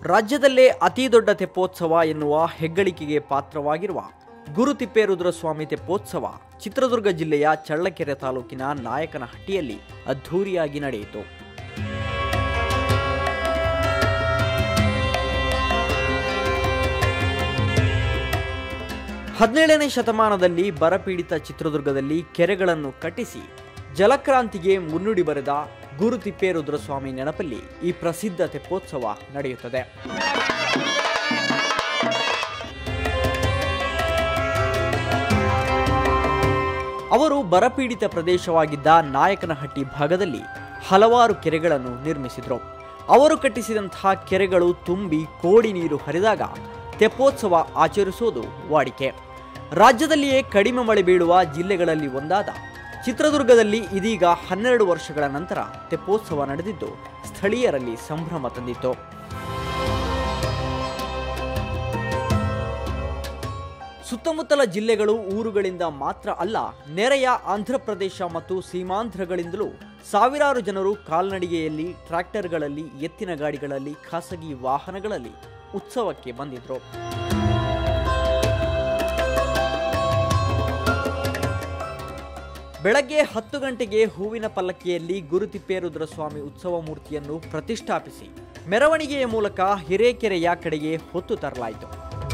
ರಾಜ್ಯದಲ್ಲೇ ಅತಿ ದೊಡ್ಡ ತೆಪ್ಪೋತ್ಸವ ಎನ್ನುವ ಹೆಗ್ಗಳಿಕೆಗೆ ಪಾತ್ರವಾಗಿರುವ ಗುರುತಿಪ್ಪೇರುದ್ರಸ್ವಾಮಿ ತೆಪ್ಪೋತ್ಸವ ಚಿತ್ರದುರ್ಗ ಜಿಲ್ಲೆಯ ಚಳ್ಳಕೆರೆ ತಾಲೂಕಿನ ನಾಯಕನಹಟ್ಟಿಯಲ್ಲಿ ಅದ್ಧೂರಿಯಾಗಿ ನಡೆಯಿತು ಹದಿನೇಳನೇ ಶತಮಾನದಲ್ಲಿ ಬರಪೀಡಿತ ಚಿತ್ರದುರ್ಗದಲ್ಲಿ ಕೆರೆಗಳನ್ನು ಕಟ್ಟಿಸಿ ಜಲಕ್ರಾಂತಿಗೆ ಮುನ್ನುಡಿ ಬರೆದ ಗುರು ತಿಪ್ಪೇರುದ್ರಸ್ವಾಮಿ ನೆನಪಲ್ಲಿ ಈ ಪ್ರಸಿದ್ಧ ತೆಪ್ಪೋತ್ಸವ ನಡೆಯುತ್ತದೆ ಅವರು ಬರಪೀಡಿತ ಪ್ರದೇಶವಾಗಿದ್ದ ನಾಯಕನಹಟ್ಟಿ ಭಾಗದಲ್ಲಿ ಹಲವಾರು ಕೆರೆಗಳನ್ನು ನಿರ್ಮಿಸಿದರು ಅವರು ಕಟ್ಟಿಸಿದಂತಹ ಕೆರೆಗಳು ತುಂಬಿ ಕೋಡಿ ನೀರು ಹರಿದಾಗ ತೆಪ್ಪೋತ್ಸವ ಆಚರಿಸುವುದು ವಾಡಿಕೆ ರಾಜ್ಯದಲ್ಲಿಯೇ ಕಡಿಮೆ ಮಳೆ ಬೀಳುವ ಜಿಲ್ಲೆಗಳಲ್ಲಿ ಒಂದಾದ ಚಿತ್ರದುರ್ಗದಲ್ಲಿ ಇದೀಗ ಹನ್ನೆರಡು ವರ್ಷಗಳ ನಂತರ ತೆಪ್ಪೋತ್ಸವ ನಡೆದಿದ್ದು ಸ್ಥಳೀಯರಲ್ಲಿ ಸಂಭ್ರಮ ತಂದಿತ್ತು ಸುತ್ತಮುತ್ತಲ ಜಿಲ್ಲೆಗಳು ಊರುಗಳಿಂದ ಮಾತ್ರ ಅಲ್ಲ ನೆರೆಯ ಆಂಧ್ರಪ್ರದೇಶ ಮತ್ತು ಸೀಮಾಂಧ್ರಗಳಿಂದಲೂ ಸಾವಿರಾರು ಜನರು ಕಾಲ್ನಡಿಗೆಯಲ್ಲಿ ಟ್ರ್ಯಾಕ್ಟರ್ಗಳಲ್ಲಿ ಎತ್ತಿನ ಗಾಡಿಗಳಲ್ಲಿ ಖಾಸಗಿ ವಾಹನಗಳಲ್ಲಿ ಉತ್ಸವಕ್ಕೆ ಬಂದಿದ್ರು ಬೆಳಗ್ಗೆ ಹತ್ತು ಗಂಟೆಗೆ ಹೂವಿನ ಪಲ್ಲಕ್ಕಿಯಲ್ಲಿ ಗುರುತಿಪ್ಪೇರುದ್ರಸ್ವಾಮಿ ಉತ್ಸವ ಮೂರ್ತಿಯನ್ನು ಪ್ರತಿಷ್ಠಾಪಿಸಿ ಮೆರವಣಿಗೆಯ ಮೂಲಕ ಹಿರೇಕೆರೆಯ ಕಡೆಗೆ ಹೊತ್ತು ತರಲಾಯಿತು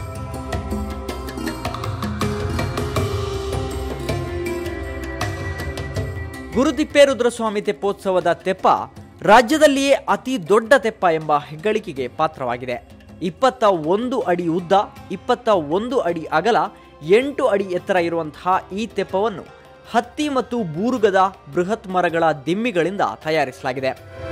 ಗುರುತಿಪ್ಪೇರುದ್ರಸ್ವಾಮಿ ತೆಪ್ಪೋತ್ಸವದ ತೆಪ್ಪ ರಾಜ್ಯದಲ್ಲಿಯೇ ಅತಿ ದೊಡ್ಡ ತೆಪ್ಪ ಎಂಬ ಹೆಗ್ಗಳಿಕೆಗೆ ಪಾತ್ರವಾಗಿದೆ ಇಪ್ಪತ್ತ ಒಂದು ಅಡಿ ಉದ್ದ ಇಪ್ಪತ್ತ ಒಂದು ಅಡಿ ಅಗಲ ಎಂಟು ಅಡಿ ಎತ್ತರ ಇರುವಂತಹ ಈ ತೆಪ್ಪವನ್ನು ಹತ್ತಿ ಮತ್ತು ಬೂರುಗದ ಬೃಹತ್ ಮರಗಳ ದಿಮ್ಮಿಗಳಿಂದ ತಯಾರಿಸಲಾಗಿದೆ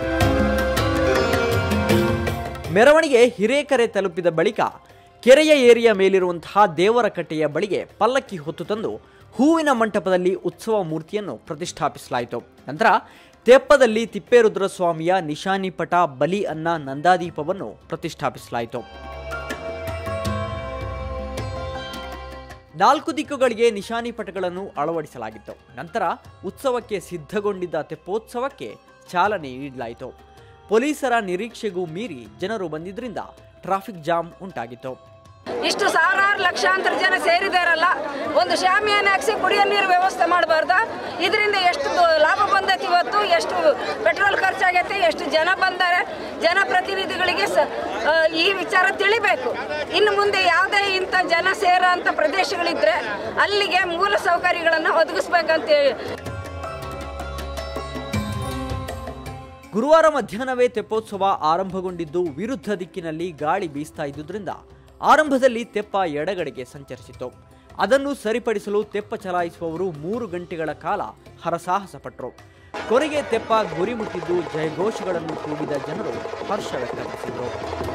ಮೆರವಣಿಗೆ ಹಿರೇಕೆರೆ ತಲುಪಿದ ಬಳಿಕ ಕೆರೆಯ ಏರಿಯ ಮೇಲಿರುವಂತಹ ದೇವರ ಕಟ್ಟೆಯ ಬಳಿಗೆ ಪಲ್ಲಕ್ಕಿ ಹೊತ್ತು ತಂದು ಹೂವಿನ ಮಂಟಪದಲ್ಲಿ ಉತ್ಸವ ಮೂರ್ತಿಯನ್ನು ಪ್ರತಿಷ್ಠಾಪಿಸಲಾಯಿತು ನಂತರ ತೆಪ್ಪದಲ್ಲಿ ತಿಪ್ಪೇರುದ್ರಸ್ವಾಮಿಯ ನಿಶಾನಿ ಪಟ ಬಲಿ ಅನ್ನ ನಂದಾದೀಪವನ್ನು ಪ್ರತಿಷ್ಠಾಪಿಸಲಾಯಿತು ನಾಲ್ಕು ದಿಕ್ಕುಗಳಿಗೆ ನಿಶಾನಿ ಪಟಗಳನ್ನು ಅಳವಡಿಸಲಾಗಿತ್ತು ನಂತರ ಉತ್ಸವಕ್ಕೆ ಸಿದ್ಧಗೊಂಡಿದ್ದ ತೆಪ್ಪೋತ್ಸವಕ್ಕೆ ಚಾಲನೆ ನೀಡಲಾಯಿತು ಪೊಲೀಸರ ನಿರೀಕ್ಷೆಗೂ ಮೀರಿ ಜನರು ಬಂದಿದ್ದರಿಂದ ಟ್ರಾಫಿಕ್ ಜಾಮ್ ಉಂಟಾಗಿತ್ತು ಇಷ್ಟು ಸಾವಿರಾರು ಲಕ್ಷಾಂತರ ಜನ ಸೇರಿದಾರಲ್ಲ ಒಂದು ಶಾಮಿಯಾನ ಹಾಕ್ಸಿ ಕುಡಿಯೋ ನೀರು ವ್ಯವಸ್ಥೆ ಮಾಡಬಾರ್ದ ಇದರಿಂದ ಎಷ್ಟು ದೊ- ಲಾಭ ಬಂದೈತಿ ಇವತ್ತು ಎಷ್ಟು ಪೆಟ್ರೋಲ್ ಖರ್ಚಾಗೈತೆ ಎಷ್ಟು ಜನ ಬಂದ್ದಾರೆ ಜನಪ್ರತಿನಿಧಿಗಳಿಗೆ ಸ ಆ, ಈ ವಿಚಾರ ತಿಳಿಬೇಕು ಇನ್ನು ಮುಂದೆ ಯಾವುದೇ ಇಂಥ ಜನ ಸೇರೋ ಅಂಥ ಪ್ರದೇಶಗಳಿದ್ರೆ ಅಲ್ಲಿಗೆ ಮೂಲ ಸೌಕರ್ಯಗಳನ್ನು ಒದಗಿಸ್ಬೇಕಂತೇಳಿ ಗುರುವಾರ ಮಧ್ಯಾಹ್ನವೇ ತೆಪ್ಪೋತ್ಸವ ಆರಂಭಗೊಂಡಿದ್ದು ವಿರುದ್ಧ ದಿಕ್ಕಿನಲ್ಲಿ ಗಾಳಿ ಬೀಸ್ತಾ ಇದ್ದುದರಿಂದ ಆರಂಭದಲ್ಲಿ ತೆಪ್ಪ ಎಡಗಡೆಗೆ ಸಂಚರಿಸಿತು ಅದನ್ನು ಸರಿಪಡಿಸಲು ತೆಪ್ಪ ಚಲಾಯಿಸುವವರು ಮೂರು ಗಂಟೆಗಳ ಕಾಲ ಹರಸಾಹಸ ಪಟ್ಟರು ಕೊನೆಗೆ ತೆಪ್ಪ ಗುರಿ ಮುಟ್ಟಿದ್ದು ಜಯಘೋಷಗಳನ್ನು ಕೂಗಿದ ಜನರು ಹರ್ಷ ವ್ಯಕ್ತಪಡಿಸಿದರು